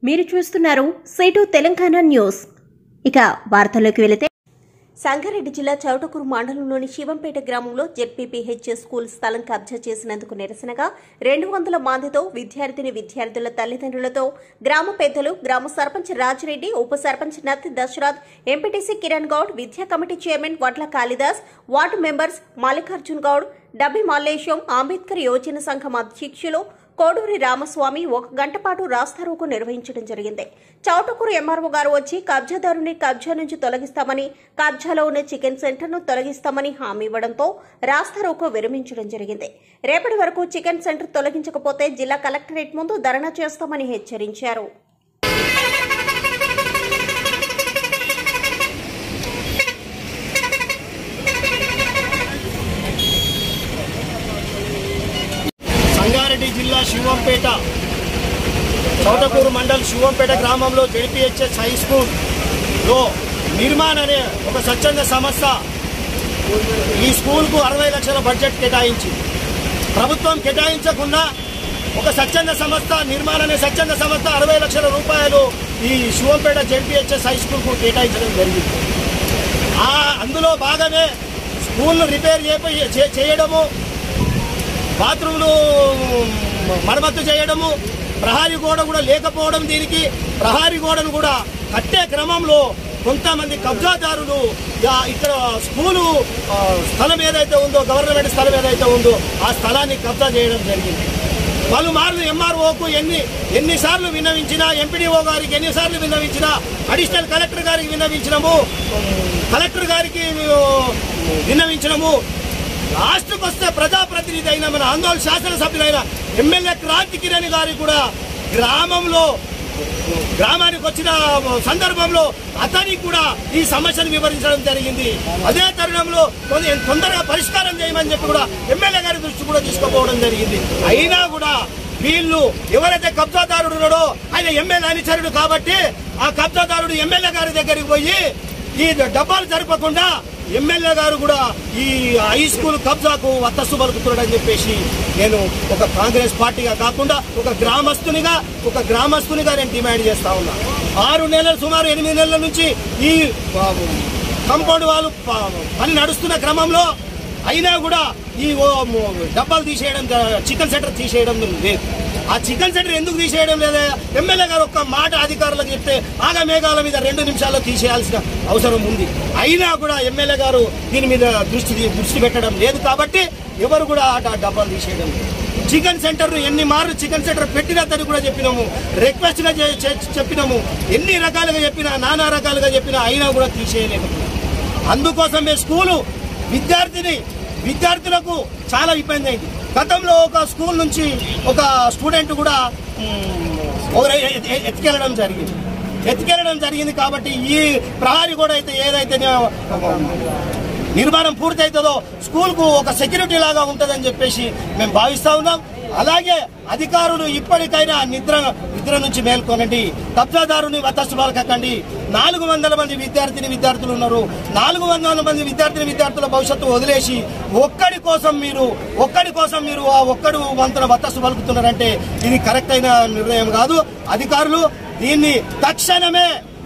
మీరు చూస్తున్నారు సేటు తెలంగాణ న్యూస్ ఇక వార్తల్లోకి వెళితే సంగారెడ్డి జిల్లా చౌటకూరు మండలంలోని శివంపేట గ్రామంలో జెడ్పీపీహెచ్ స్కూల్ స్థలం కబ్జా చేసినందుకు నిరసనగా రెండు వందల మందితో విద్యార్థిని విద్యార్థుల తల్లిదండ్రులతో గ్రామ పెద్దలు గ్రామ సర్పంచ్ రాజిరెడ్డి ఉప సర్పంచ్ నత్తి దశరథ్ ఎంపీటీసీ కిరణ్ గౌడ్ విద్యా committee chairman Vadla Kalidas ward members Mallikarjun Goud Dabbi Mallesham Ambedkar యోజన సంఘం అధ్యక్షులు కోడూరి రామస్వామి ఒక గంట పాటు రాస్తారోకు నిర్వహించడం జరిగింది చౌటకూరు ఎంఆర్ఓ గారు వచ్చి కబ్జాదారుని కబ్జా నుంచి తొలగిస్తామని కబ్జాలో ఉన్న చికెన్ సెంటర్ను తొలగిస్తామని హామీ ఇవ్వడంతో రాస్తారోకు విరమించడం జరిగింది రేపటి వరకు చికెన్ సెంటర్ తొలగించకపోతే జిల్లా కలెక్టరేట్ ముందు ధర్నా చేస్తామని హెచ్చరించారు సంగారెడ్డి జిల్లా శివంపేట చౌటకూరు మండల్ శివంపేట గ్రామంలో జడిపిహెచ్ఎస్ హై స్కూల్లో నిర్మాణ్ అనే ఒక స్వచ్ఛంద సంస్థ ఈ స్కూల్కు అరవై లక్షల బడ్జెట్ కేటాయించి ప్రభుత్వం కేటాయించకుండా ఒక స్వచ్ఛంద సంస్థ నిర్మాణ అనే స్వచ్ఛంద సంస్థ అరవై లక్షల రూపాయలు ఈ శివంపేట జడ్పిహెచ్ఎస్ హై స్కూల్కు కేటాయించడం జరిగింది ఆ అందులో భాగమే స్కూల్ను రిపేర్ చేయ చే- చేయడము బాత్రూమ్లు మరమ్మతు చేయడము ప్రహారీ గోడ కూడా లేకపోవడం దీనికి ప్రహారీ గోడను కూడా కట్టే క్రమంలో కొంతమంది కబ్జాదారులు యా- ఇక్కడ స్కూలు ఆ, స్థలం ఏదైతే ఉందో గవర్నమెంట్ స్థలం ఏదైతే ఉందో ఆ స్థలాన్ని కబ్జా చేయడం జరిగింది పలుమార్లు ఎంఆర్ఓకు ఎన్ని ఎన్నిసార్లు విన్నవించినా ఎంపీడీఓ గారికి ఎన్నిసార్లు విన్నవించినా అడిషనల్ కలెక్టర్ గారికి విన్నవించినము కలెక్టర్ గారికి ఆ, విన్నవించినము లాస్ట్కి వస్తే ప్రజాప్రతినిధి అయిన మన ఆందోళన శాసనసభ్యులైన ఎమ్మెల్యే క్రాంతి కిరణ్ గారి కూడా గ్రామంలో గ్రామానికి వచ్చిన సందర్భంలో అతనికి కూడా ఈ సమస్యను వివరించడం జరిగింది అదే తరుణంలో కొంచెం తొందరగా పరిష్కారం చేయమని చెప్పి కూడా ఎమ్మెల్యే గారి దృష్టి కూడా తీసుకుపోవడం జరిగింది అయినా కూడా వీళ్ళు ఎవరైతే కబ్జాదారుడు ఉన్నాడో ఆయన ఎమ్మెల్యే అనుచరుడు కాబట్టి ఆ కబ్జాదారుడు ఎమ్మెల్యే గారి దగ్గరికి పోయి ఈ డబ్బాలు జరపకుండా ఎమ్మెల్యే గారు కూడా ఈ హై స్కూల్ కబ్జాకు వత్తస్సు పలుకుతున్నాడని చెప్పేసి నేను ఒక కాంగ్రెస్ పార్టీగా కాకుండా ఒక గ్రామస్తునిగా ఒక గ్రామస్తునిగా నేను డిమాండ్ చేస్తా ఉన్నా ఆరు నెలలు సుమారు ఎనిమిది నెలల నుంచి ఈ ఆ, కాంపౌండ్ వాళ్ళు ప- పని నడుస్తున్న క్రమంలో అయినా కూడా ఈ ఓ మ- డబ్బాలు తీసేయడం జ- చికెన్ సెంటర్ తీసేయడం లేదు ఆ చికెన్ సెంటర్ ఎందుకు తీసేయడం లేదా ఎమ్మెల్యే గారు ఒక్క మాట అధికారులకు చెప్తే ఆగ మేఘాల మీద రెండు నిమిషాల్లో తీసేయాల్సిన అవసరం ఉంది అయినా కూడా ఎమ్మెల్యే గారు దీని మీద దృష్టి దృష్టి పెట్టడం లేదు కాబట్టి ఎవరు కూడా ఆ డ- డబ్బాలు తీసేయడం లేదు చికెన్ సెంటర్ ఎన్ని మార్లు చికెన్ సెంటర్ పెట్టినదని కూడా చెప్పినాము రిక్వెస్ట్ గా చే- చే- చెప్పినాము ఎన్ని రకాలుగా చెప్పినా నానా రకాలుగా చెప్పినా అయినా కూడా తీసేయలేకపోయినాం అందుకోసమే స్కూలు విద్యార్థిని విద్యార్థులకు చాలా ఇబ్బంది అయింది గతంలో ఒక స్కూల్ నుంచి ఒక స్టూడెంట్ కూడా మ్, ఒకరు ఎ- ఎ- ఎత్తుకెళ్ళడం జరిగింది ఎత్తుకెళ్ళడం జరిగింది కాబట్టి ఈ ప్రహారీ కూడా అయితే ఏదైతే నిర్మాణం పూర్తవుతుందో స్కూల్కు ఒక సెక్యూరిటీ లాగా ఉంటుందని చెప్పేసి మేము భావిస్తా ఉన్నాం అలాగే అధికారులు ఇప్పటికైనా నిద్ర నిద్ర నుంచి మేల్కొనండి కబ్జాదారుని వతస్సు పలకకండి నాలుగు వందల మంది విద్యార్థిని విద్యార్థులు ఉన్నారు నాలుగు వందల మంది విద్యార్థిని విద్యార్థుల భవిష్యత్తు వదిలేసి ఒక్కడి కోసం మీరు ఒక్కడి కోసం మీరు ఆ ఒక్కడు వంతున వతస్సు పలుకుతున్నారంటే ఇది కరెక్ట్ అయిన నిర్ణయం కాదు అధికారులు దీన్ని తక్షణమే